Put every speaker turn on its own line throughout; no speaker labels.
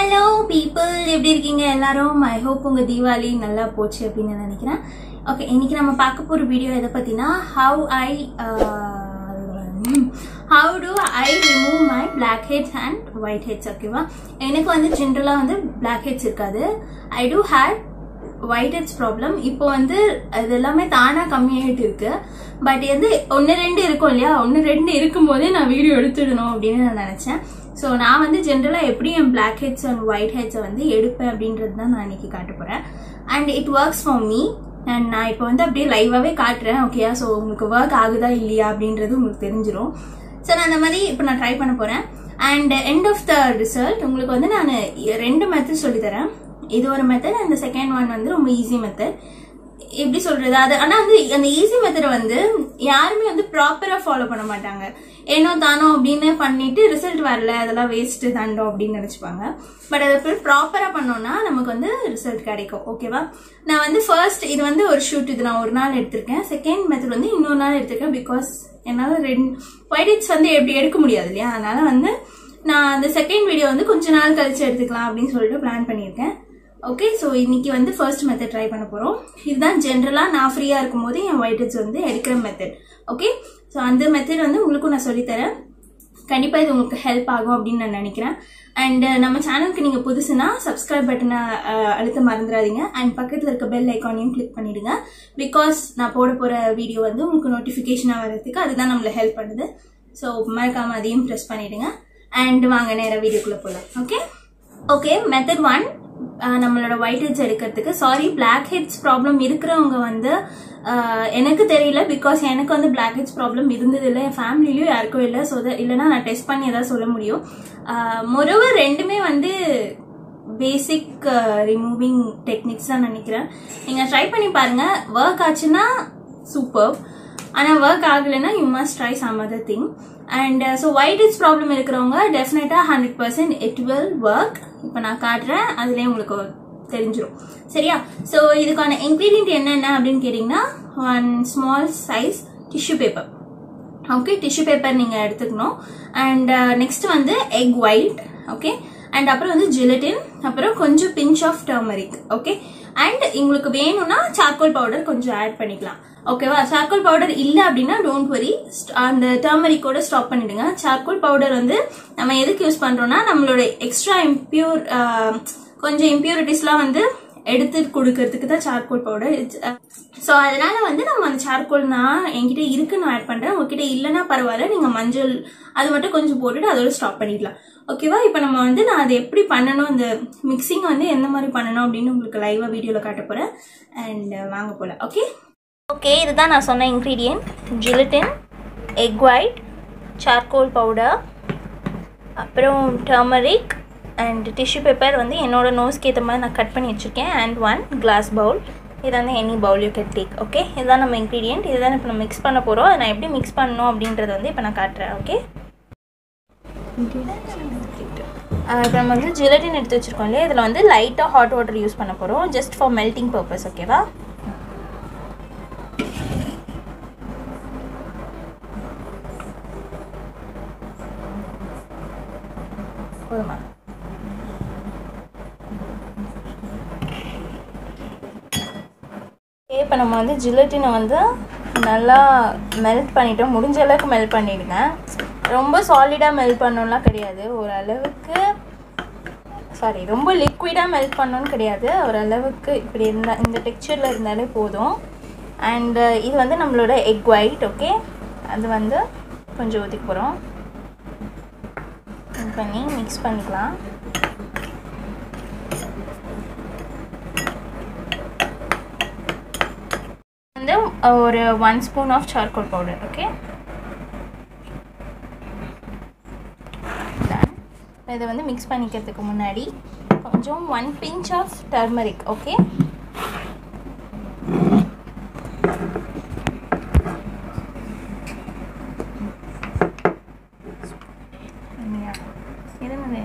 Hello people எப்படி இருக்கீங்க எல்லாரும் ஐ ஹோப் உங்க தீபாவளி நல்லா போச்சு அப்படின்னு நான் நினைக்கிறேன் ஓகே இன்னைக்கு நம்ம பார்க்க போற வீடியோ எதை பத்தினா how I how do I remove my black heads and white whiteheads ஓகேவா எனக்கு வந்து ஜென்ரலாக வந்து பிளாக் ஹெட்ஸ் இருக்காது I do hate whiteheads problem இப்போ வந்து அது எல்லாமே தானாக கம்மியாயிட்டு இருக்கு பட் வந்து ஒன்று ரெண்டு இருக்கும் இல்லையா ஒன்று ரெண்டு இருக்கும் போதே நான் வீடியோ எடுத்துடணும் அப்படின்னு நான் நினச்சேன் ஸோ நான் வந்து ஜென்ரலாக எப்படி என் பிளாக் ஹெட்ஸ் அண்ட் ஒயிட் ஹெட்ஸை வந்து எடுப்பேன் அப்படின்றது தான் நான் இன்னைக்கு காட்ட போகிறேன் and it works for me and நான் இப்போ வந்து அப்படியே லைவாகவே காட்டுறேன் ஓகேயா ஸோ உங்களுக்கு ஒர்க் ஆகுதா இல்லையா அப்படின்றது உங்களுக்கு தெரிஞ்சிடும் ஸோ நான் அந்த மாதிரி இப்போ நான் ட்ரை பண்ண போகிறேன் and end of the result உங்களுக்கு வந்து நான் ரெண்டு மெத்தட் சொல்லித்தரேன் இது ஒரு மெத்தட் அந்த செகண்ட் ஒன் வந்து ரொம்ப ஈஸி மெத்தட் எப்படி சொல்றது அது ஆனா வந்து அந்த ஈஸி மெத்தடை வந்து யாருமே வந்து ப்ராப்பரா ஃபாலோ பண்ண மாட்டாங்க ஏனோ தானோ அப்படின்னு பண்ணிட்டு ரிசல்ட் வரல அதெல்லாம் வேஸ்ட் தண்டோம் அப்படின்னு நினைச்சுப்பாங்க பட் அதை ப்ராப்பரா பண்ணோம்னா நமக்கு வந்து ரிசல்ட் கிடைக்கும் ஓகேவா நான் வந்து ஃபர்ஸ்ட் இது வந்து ஒரு ஷூட் இது நான் ஒரு நாள் எடுத்திருக்கேன் செகண்ட் மெத்தட் வந்து இன்னொரு நாள் எடுத்திருக்கேன் பிகாஸ் என்னால ரெண்டு ஒயிட் வந்து எப்படி எடுக்க முடியாது இல்லையா அதனால வந்து நான் அந்த செகண்ட் வீடியோ வந்து கொஞ்ச நாள் கழிச்சு எடுத்துக்கலாம் அப்படின்னு சொல்லிட்டு பிளான் பண்ணியிருக்கேன் ஓகே ஸோ இன்னைக்கு வந்து ஃபர்ஸ்ட் மெத்தட் ட்ரை பண்ண போகிறோம் இதுதான் ஜென்ரலாக நான் ஃப்ரீயாக இருக்கும்போது என் ஒயிட் ஹெட்ஸ் வந்து எடுக்கிற மெத்தட் ஓகே ஸோ அந்த மெத்தட் வந்து உங்களுக்கும் நான் சொல்லித்தரேன் கண்டிப்பாக இது உங்களுக்கு ஹெல்ப் ஆகும் அப்படின்னு நான் நினைக்கிறேன் அண்ட் நம்ம சேனலுக்கு நீங்கள் புதுசுனா சப்ஸ்கிரைப் பட்டனை அழுத்த மறந்துடாதீங்க அண்ட் பக்கத்தில் இருக்க பெல் ஐக்கானையும் கிளிக் பண்ணிடுங்க பிகாஸ் நான் போட போகிற வீடியோ வந்து உங்களுக்கு நோட்டிஃபிகேஷனாக வர்றதுக்கு அதுதான் நம்மளை ஹெல்ப் பண்ணுது ஸோ மறக்காமல் அதையும் ப்ரெஸ் பண்ணிடுங்க அண்ட் வாங்க நேராக வீடியோக்குள்ளே போகலாம் ஓகே ஓகே மெத்தட் ஒன் நம்மளோட ஒயிட் ஹெட்ஸ் எடுக்கிறதுக்கு சாரி பிளாக் ஹெட்ஸ் ப்ராப்ளம் இருக்கிறவங்க வந்து எனக்கு தெரியல பிகாஸ் எனக்கு வந்து பிளாக் ஹெட்ஸ் ப்ராப்ளம் இருந்தது இல்லை என் ஃபேமிலிலையும் யாருக்கும் இல்லை ஸோ இல்லைனா நான் டெஸ்ட் பண்ணி ஏதாவது சொல்ல முடியும் மொரவர் ரெண்டுமே வந்து பேசிக் ரிமூவிங் டெக்னிக்ஸ் தான் நினைக்கிறேன் நீங்கள் ட்ரை பண்ணி பாருங்கள் ஒர்க் ஆச்சுன்னா சூப்பர் ஆனால் ஒர்க் ஆகலைன்னா you must try some other thing and so whiteheads problem இருக்கிறவங்க டெஃபினட்டாக hundred percent it will work இப்போ நான் காட்டுறேன் அதுலேயே உங்களுக்கு தெரிஞ்சிடும் சரியா ஸோ இதுக்கான இன்க்ரீடியன்ட் என்னென்ன அப்படின்னு கேட்டிங்கன்னா one small size tissue paper okay tissue paper நீங்கள் எடுத்துக்கணும் அண்ட் நெக்ஸ்ட் வந்து எக் ஒயிட் ஓகே அண்ட் அப்புறம் வந்து ஜிலட்டின் அப்புறம் கொஞ்சம் pinch of turmeric okay and உங்களுக்கு வேணும்னா சார்கோல் பவுடர் கொஞ்சம் ஆட் பண்ணிக்கலாம் ஓகேவா சார்கோல் பவுடர் இல்லை அப்படின்னா டோன்ட் வரி அந்த டர்மரிக்கோட ஸ்டாப் பண்ணிடுங்க சார்கோல் பவுடர் வந்து நம்ம எதுக்கு யூஸ் பண்றோம்னா நம்மளோட எக்ஸ்ட்ரா இம்பியூர் கொஞ்சம் இம்பியூரிட்டிஸ்லாம் வந்து எடுத்து கொடுக்கறதுக்கு தான் சார்கோல் பவுடர் ஸோ அதனால வந்து நம்ம அந்த சார்கோல் நான் என்கிட்ட இருக்கு நான் ஆட் பண்றேன் உங்ககிட்ட இல்லைன்னா பரவாயில்ல நீங்க மஞ்சள் அது மட்டும் கொஞ்சம் போட்டுட்டு அதோட ஸ்டாப் பண்ணிடலாம் ஓகேவா இப்போ நம்ம வந்து நான் அதை எப்படி பண்ணணும் இந்த மிக்சிங் வந்து எந்த மாதிரி பண்ணணும் அப்படின்னு உங்களுக்கு லைவாக வீடியோவில் காட்ட போகிறேன் அண்ட் வாங்க போல ஓகே ஓகே இதுதான் நான் சொன்ன ingredient gelatin egg white charcoal powder அப்புறம் டர்மரிக் அண்ட் டிஷ்யூ பேப்பர் வந்து என்னோட நோஸ்க்கு ஏற்ற மாதிரி நான் கட் பண்ணி வச்சுருக்கேன் அண்ட் ஒன் கிளாஸ் பவுல் இது வந்து any bowl you can take okay இதுதான் நம்ம இன்க்ரீடியன்ட் இதுதான் இப்போ நம்ம மிக்ஸ் பண்ண போகிறோம் அதை நான் எப்படி மிக்ஸ் பண்ணணும் அப்படின்றத வந்து இப்போ நான் காட்டுறேன் ஓகே இப்போ நம்ம வந்து ஜிலட்டின் எடுத்து வச்சுருக்கோம் இல்லையா இதில் வந்து லைட்டாக ஹாட் வாட்டர் யூஸ் பண்ண போகிறோம் ஜஸ்ட் ஃபார் மெல்ட்டிங் பர்பஸ் ஓகேவா போதுமா இப்போ நம்ம வந்து ஜிலட்டினை வந்து நல்லா மெல்ட் பண்ணிட்டோம் முடிஞ்ச அளவுக்கு மெல்ட் பண்ணிடுங்க ரொம்ப சாலிடாக மெல்ட் பண்ணோம்லாம் கிடையாது ஓரளவுக்கு சாரி ரொம்ப லிக்விடாக மெல்ட் பண்ணோன்னு கிடையாது ஓரளவுக்கு இப்படி இருந்தால் இந்த டெக்ஸ்சரில் இருந்தாலே போதும் அண்டு இது வந்து நம்மளோட எக் ஒயிட் ஓகே அது வந்து கொஞ்சம் ஊற்றிக்க போகிறோம் இது பண்ணி மிக்ஸ் பண்ணிக்கலாம் வந்து ஒரு one spoon of charcoal powder okay இதை வந்து மிக்ஸ் பண்ணிக்கிறதுக்கு முன்னாடி கொஞ்சம் one pinch of turmeric okay என்னது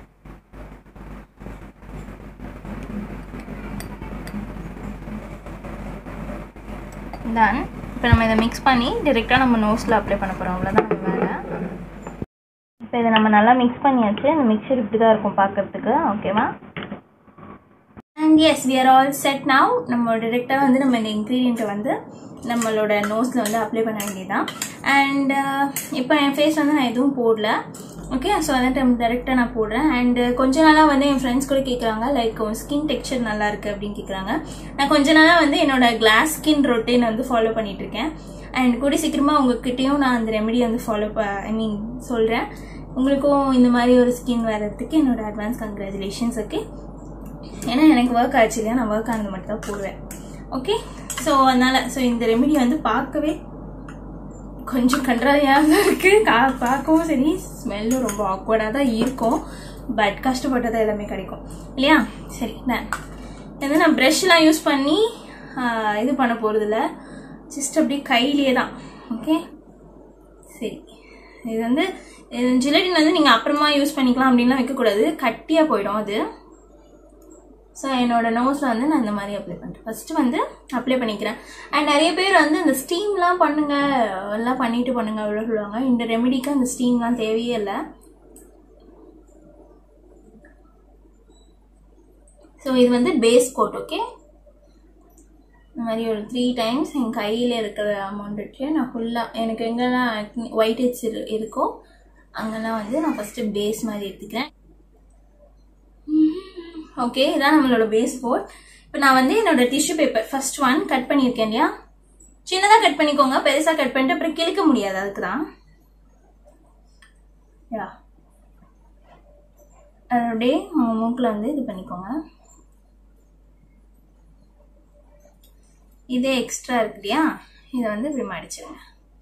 டன் இப்போ நம்ம இதை மிக்ஸ் பண்ணி டிரெக்டாக நம்ம நோஸில் அப்ளை பண்ண போகிறோம் அவ்வளோதான் நம்ம வேலை ஸோ இதை நம்ம நல்லா மிக்ஸ் பண்ணியாச்சு இந்த மிக்சர் இப்படி தான் இருக்கும் பார்க்கறதுக்கு ஓகேவா and yes we are all set now நம்ம டிரெக்டாக வந்து நம்ம இந்த இன்க்ரீடியண்ட்டை வந்து நம்மளோட நோஸில் வந்து அப்ளை பண்ண வேண்டியதான் அண்ட் இப்போ என் ஃபேஸ் வந்து நான் எதுவும் போடல ஓகே ஸோ வந்துட்டு டேரெக்டாக நான் போடுறேன் அண்ட் கொஞ்ச நாளாக வந்து என் ஃப்ரெண்ட்ஸ் கூட கேட்குறாங்க லைக் ஸ்கின் டெக்ஸ்சர் நல்லா இருக்கு அப்படின்னு கேட்குறாங்க நான் கொஞ்ச நாளாக வந்து என்னோட கிளாஸ் ஸ்கின் ரொட்டீன் வந்து ஃபாலோ பண்ணிட்டு இருக்கேன் அண்ட் கூடி சீக்கிரமாக உங்ககிட்டயும் நான் அந்த ரெமெடி வந்து ஃபாலோ ஐ மீன் சொல்கிறேன் உங்களுக்கும் இந்த மாதிரி ஒரு ஸ்கின் வர்றதுக்கு என்னோட அட்வான்ஸ் கங்க்ராச்சுலேஷன்ஸ் ஓகே ஏன்னா எனக்கு ஒர்க் ஆச்சு இல்லையா நான் ஒர்க் ஆனது மட்டும் தான் போடுவேன் ஓகே ஸோ அதனால் ஸோ இந்த ரெமெடி வந்து பார்க்கவே கொஞ்சம் கன்றாவியாக தான் இருக்குது கா பார்க்கவும் சரி ஸ்மெல்லும் ரொம்ப ஆக்வர்டாக தான் இருக்கும் பட் கஷ்டப்பட்டது எல்லாமே கிடைக்கும் இல்லையா சரி நான் இது நான் ப்ரெஷ்லாம் யூஸ் பண்ணி ஆஹ், இது பண்ண போகிறதில்ல ஜஸ்ட் அப்படியே கையிலே தான் ஓகே சரி இது வந்து ஜிலட்டின் வந்து நீங்கள் அப்புறமா யூஸ் பண்ணிக்கலாம் அப்படின்லாம் வைக்கக்கூடாது கட்டியாக போயிடும் அது ஸோ என்னோட நோஸில் வந்து நான் இந்த மாதிரி அப்ளை பண்ணுறேன் ஃபஸ்ட்டு வந்து அப்ளை பண்ணிக்கிறேன் அண்ட் நிறைய பேர் வந்து இந்த ஸ்டீம்லாம் பண்ணுங்க எல்லாம் பண்ணிட்டு பண்ணுங்க அவ்வளோ சொல்லுவாங்க இந்த ரெமெடிக்கு அந்த ஸ்டீம்லாம் தேவையே இல்லை ஸோ இது வந்து பேஸ் கோட் ஓகே இந்த மாதிரி ஒரு த்ரீ டைம்ஸ் என் கையில் இருக்கிற அமௌண்ட் வச்சு நான் ஃபுல்லாக எனக்கு எங்கெல்லாம் ஒயிட் ஹெட்ஸ் இருக்கோ அங்கெல்லாம் வந்து நான் ஃபஸ்ட்டு பேஸ் மாதிரி எடுத்துக்கிறேன் ஓகே இதான் நம்மளோட பேஸ் கோட் இப்போ நான் வந்து என்னோட tissue paper first one cut பண்ணியிருக்கேன் இல்லையா சின்னதாக கட் பண்ணிக்கோங்க பெருசாக கட் பண்ணிட்டு அப்புறம் கிழிக்க முடியாது அதுக்கு தான் யா அது அப்படியே உங்க மூக்கில் வந்து இது பண்ணிக்கோங்க இதே எக்ஸ்ட்ரா இருக்கு இல்லையா இதை வந்து இப்படி மடிச்சிருங்க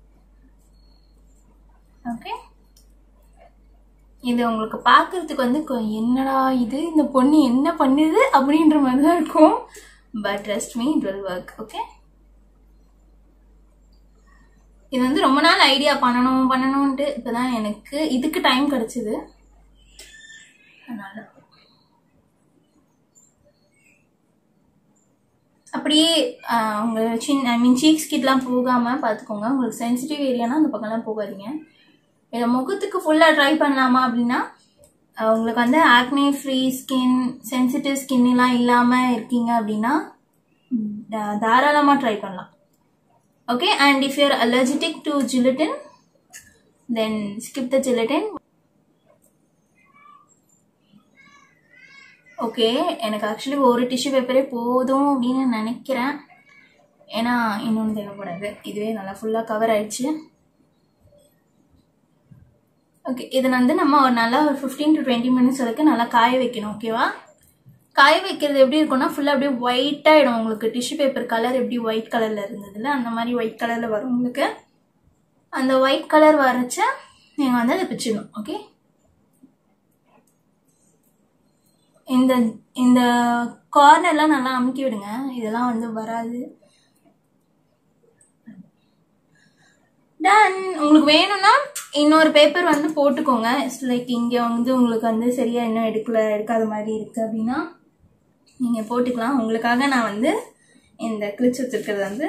ஓகே இது உங்களுக்கு பார்க்கறதுக்கு வந்து கொ- என்னடா இது இந்த பொண்ணு என்ன பண்ணுது அப்படின்ற மாதிரி தான் இருக்கும் but trust me it will work okay இது வந்து ரொம்ப நாள் ஐடியா பண்ணணும் பண்ணணும்ன்ட்டு இப்போதான் எனக்கு இதுக்கு டைம் கிடைச்சது அதனால அப்படியே ஆஹ், உங்க சின் ஐ மீன் சீக்ஸ் கிட்டலாம் போகாம பார்த்துக்கோங்க உங்களுக்கு சென்சிட்டிவ் ஏரியானா அந்த பக்கம்லாம் போகாதீங்க இதை முகத்துக்கு ஃபுல்லாக ட்ரை பண்ணலாமா அப்படின்னா அஹ் உங்களுக்கு வந்து ஆக்னே ஃப்ரீ ஸ்கின் சென்சிட்டிவ் ஸ்கின்லாம் இல்லாமல் இருக்கீங்க அப்படின்னா தா- தாராளமா ட்ரை பண்ணலாம் okay and if you're allergic to gelatin then skip the gelatin okay எனக்கு ஆக்சுவலி ஒரு டிஷ்யூ பேப்பரே போதும் அப்படின்னு நினைக்கிறேன் ஏன்னா இன்னொன்று தேவைப்படாது இதுவே நல்லா ஃபுல்லாக கவர் ஆயிடுச்சு ஓகே இதை வந்து நம்ம ஒரு நல்லா ஒரு ஃபிஃப்டீன் டு டுவெண்ட்டி மினிட்ஸ் வரைக்கும் நல்லா காய வைக்கணும் ஓகேவா காய வைக்கிறது எப்படி இருக்கும்னா ஃபுல்லாக அப்படியே ஒயிட் ஆகிடும் உங்களுக்கு டிஷ்யூ பேப்பர் கலர் எப்படி ஒயிட் கலரில் இருந்ததுல அந்த மாதிரி ஒயிட் கலரில் வரும் உங்களுக்கு அந்த ஒயிட் கலர் வரைச்ச நீங்கள் வந்து அதை பிச்சிடணும் ஓகே இந்த இந்த கார்னர்லாம் நல்லா அமுக்கி விடுங்க இதெல்லாம் வந்து வராது டன் உங்களுக்கு வேணும்னா இன்னொரு பேப்பர் வந்து போட்டுக்கோங்க லைக் இங்கே வந்து உங்களுக்கு வந்து சரியா இன்னும் எடுக்கல எடுக்காத மாதிரி இருக்கு அப்படின்னா நீங்கள் போட்டுக்கலாம் உங்களுக்காக நான் வந்து இந்த கிழிச்சு வச்சிருக்கிறது வந்து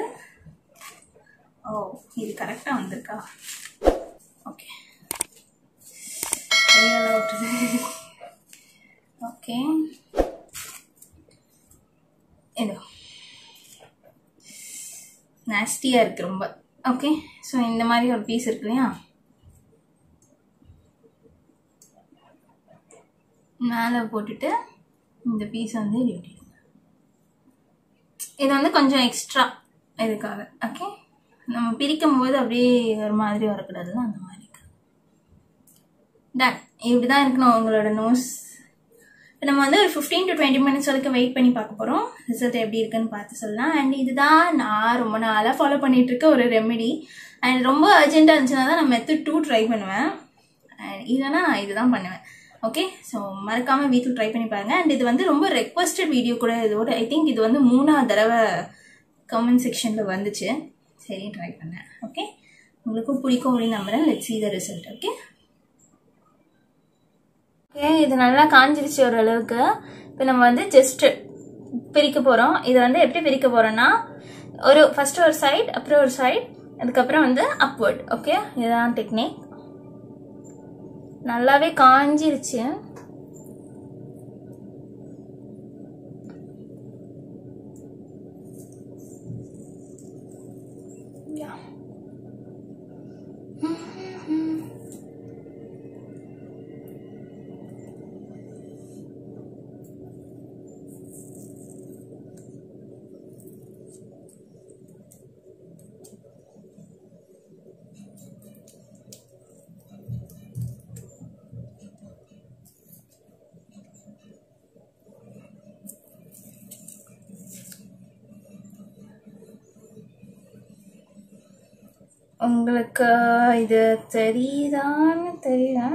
ஓ இது கரெக்டாக வந்திருக்கா ஓகே கையெல்லாம் விட்டுது ஓகே இதோ நாஸ்டியாக இருக்கு ரொம்ப ஓகே ஸோ இந்த மாதிரி ஒரு பீஸ் இருக்கு இல்லையா மேலே போட்டுட்டு இந்த பீஸ் வந்து இப்படி ஒட்டிடுங்க. இது வந்து கொஞ்சம் எக்ஸ்ட்ரா இதுக்காக ஓகே நம்ம பிரிக்கும் போது அப்படியே ஒரு மாதிரி வரக்கூடாதுல்ல அந்த மாதிரி டன் இப்படி தான் இருக்கணும் உங்களோட நோஸ் இப்போ நம்ம வந்து ஒரு ஃபிஃப்டீன் டு டுவெண்ட்டி மினிட்ஸ் வரைக்கும் வெயிட் பண்ணி பார்க்க போகிறோம் ரிசல்ட் எப்படி இருக்குன்னு பார்த்து சொல்லலாம் அண்ட் இதுதான் நான் ரொம்ப நாளாக ஃபாலோ பண்ணிட்டு இருக்க ஒரு ரெமெடி அண்ட் ரொம்ப அர்ஜென்ட்டாக இருந்துச்சுன்னா தான் நான் மெத்தட் டூ ட்ரை பண்ணுவேன் அண்ட் இல்லைன்னா நான் இதுதான் பண்ணுவேன் ஓகே ஸோ மறக்காமல் வீட்டில் ட்ரை பண்ணி பாருங்கள் அண்ட் இது வந்து ரொம்ப ரெக்வஸ்டட் வீடியோ கூட இதோட ஐ திங்க் இது வந்து மூணாவது தடவை கமெண்ட் செக்ஷனில் வந்துச்சு சரி ட்ரை பண்ணேன் ஓகே உங்களுக்கும் பிடிக்கும் அப்படின்னு நம்புறேன் let's see the result okay okay இது நல்லா காஞ்சிருச்சு ஓரளவுக்கு இப்போ நம்ம வந்து ஜஸ்ட் பிரிக்க போகிறோம் இதை வந்து எப்படி பிரிக்க போகிறோன்னா ஒரு ஃபர்ஸ்ட் ஒரு சைடு அப்புறம் ஒரு சைடு அதுக்கப்புறம் வந்து அப்வர்ட் ஓகே இதுதான் டெக்னிக் நல்லாவே காஞ்சிருச்சு Yeah. உங்களுக்கு இது தெரியுதான்னு தெரியல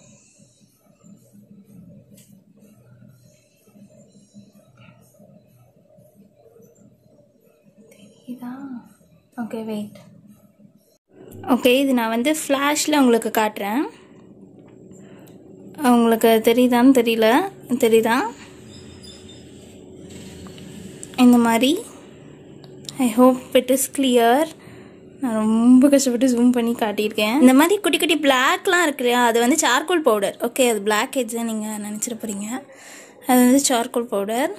தெரியுதா ஓகே வெயிட் ஓகே இது நான் வந்து ஃப்ளாஷில் உங்களுக்கு காட்டுறேன் உங்களுக்கு தெரியுதான்னு தெரியல தெரியுதா இந்த மாதிரி I hope it is clear நான் ரொம்ப கஷ்டப்பட்டு ஜூம் பண்ணி காட்டியிருக்கேன் இந்த மாதிரி குட்டி குட்டி பிளாக்லாம் இருக்கு இல்லையா அது வந்து சார்கோல் பவுடர் ஓகே அது பிளாக் ஹெட்ஸ் தான் நீங்கள் நினச்சிட போகிறீங்க அது வந்து சார்கோல் பவுடர்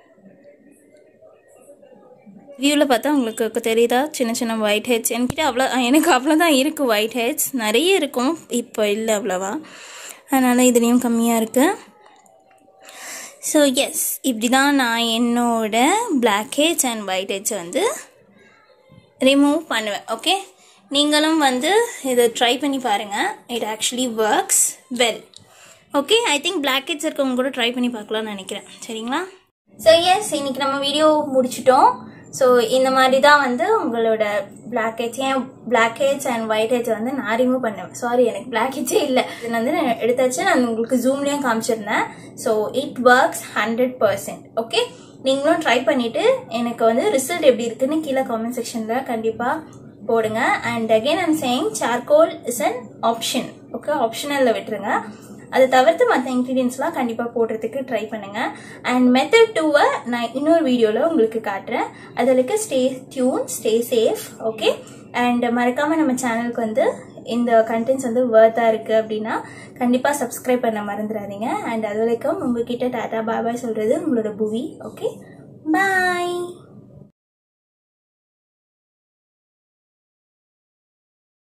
வியூவில் பார்த்தா உங்களுக்கு தெரியுதா சின்ன சின்ன ஒயிட் ஹெட்ஸ் என்கிட்ட அவ்வளோ எனக்கு அவ்வளோதான் இருக்குது ஒயிட் ஹெட்ஸ் நிறைய இருக்கும் இப்போ இல்லை அவ்வளோவா அதனால் இதுலேயும் கம்மியாக இருக்குது ஸோ எஸ் இப்படி தான் நான் என்னோட பிளாக் ஹெட்ஸ் அண்ட் ஒயிட் ஹெட்ஸை வந்து ரிமூவ் பண்ணுவேன் ஓகே நீங்களும் வந்து இதை ட்ரை பண்ணி பாருங்கள் it actually works well okay I think black heads இருக்கவங்க கூட ட்ரை பண்ணி பார்க்கலாம்னு நினைக்கிறேன் சரிங்களா ஸோ எஸ் இன்னைக்கு நம்ம வீடியோ முடிச்சிட்டோம் ஸோ இந்த மாதிரி தான் வந்து உங்களோட பிளாக் ஹெட்ஸ் ஏன் black heads and white heads வந்து நான் ரிமூவ் பண்ணுவேன் சாரி எனக்கு பிளாக் ஹெட்ஸே இல்லை இது வந்து நான் எடுத்தாச்சு நான் உங்களுக்கு ஜூம்லேயும் காமிச்சிருந்தேன் so it works hundred percent okay நீங்களும் ட்ரை பண்ணிட்டு எனக்கு வந்து ரிசல்ட் எப்படி இருக்குன்னு கீழே காமெண்ட் செக்ஷனில் கண்டிப்பாக போடுங்க and again I'm saying charcoal is an option okay ஆப்ஷனலில் விட்டுருங்க அதை தவிர்த்து மற்ற இன்க்ரீடியன்ஸ்லாம் கண்டிப்பாக போடுறதுக்கு ட்ரை பண்ணுங்கள் அண்ட் மெத்தட் டூவை நான் இன்னொரு வீடியோவில் உங்களுக்கு காட்டுறேன் அதுக்கு stay tune stay safe okay and மறக்காமல் நம்ம சேனலுக்கு வந்து இந்த கண்டென்ட்ஸ் வந்து வேர்த்தாக இருக்குது அப்படின்னா கண்டிப்பாக சப்ஸ்கிரைப் பண்ண மறந்துடாதீங்க அண்ட் அது வரைக்கும் உங்ககிட்ட டாட்டா பாய் பாய் சொல்கிறது உங்களோட புவி ஓகே பாய்